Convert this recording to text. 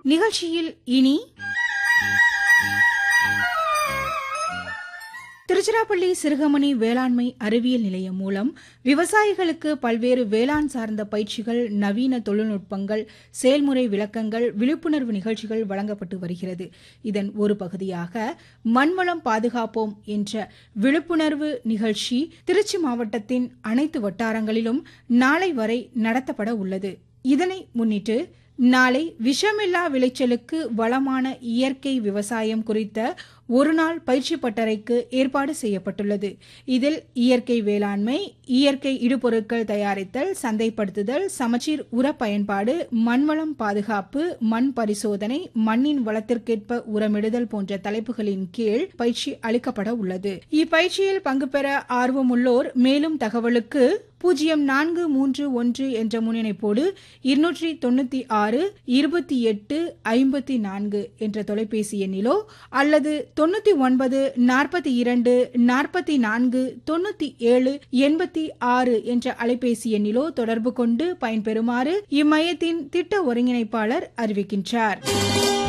நிகழ்ச்சியில் இனி திருச்சிராப்பள்ளி சிறுகமணி வேளாண்மை அறிவியல் நிலையம் மூலம் விவசாயிகளுக்கு பல்வேறு வேளாண் சார்ந்த பயிற்சிகள் நவீன தொழில்நுட்பங்கள் செயல்முறை விளக்கங்கள் விழிப்புணர்வு நிகழ்ச்சிகள் வழங்கப்பட்டு வருகிறது இதன் ஒரு பகுதியாக மண்வளம் பாதுகாப்போம் என்ற விழிப்புணர்வு நிகழ்ச்சி திருச்சி மாவட்டத்தின் அனைத்து வட்டாரங்களிலும் நாளை வரை நடத்தப்பட உள்ளது இதனை முன்னிட்டு நாளை விஷமில்லா விளைச்சலுக்கு வளமான இயற்கை விவசாயம் குறித்த ஒருநாள் பயிற்சி பட்டறைக்கு ஏற்பாடு செய்யப்பட்டுள்ளது இதில் இயற்கை வேளாண்மை இயற்கை இடுபொருட்கள் தயாரித்தல் சந்தைப்படுத்துதல் சமச்சீர் உர பயன்பாடு மண்வளம் பாதுகாப்பு மண் பரிசோதனை மண்ணின் வளத்திற்கேற்ப உரமிடுதல் போன்ற தலைப்புகளின் கீழ் பயிற்சி அளிக்கப்பட உள்ளது இப்பயிற்சியில் பங்கு பெற ஆர்வமுள்ளோர் மேலும் தகவலுக்கு பூஜ்ஜியம் நான்கு மூன்று ஒன்று என்ற முன்னிணைப்போடு இருநூற்றி தொண்ணூத்தி ஆறு இருபத்தி எட்டு ஐம்பத்தி நான்கு என்ற தொலைபேசி எண்ணிலோ அல்லது தொண்ணூத்தி ஒன்பது நாற்பத்தி இரண்டு நாற்பத்தி நான்கு தொண்ணூத்தி ஏழு எண்பத்தி ஆறு என்ற அலைபேசி எண்ணிலோ தொடர்பு கொண்டு பயன்பெறுமாறு இம்மையத்தின் திட்ட ஒருங்கிணைப்பாளர் அறிவிக்கின்றார்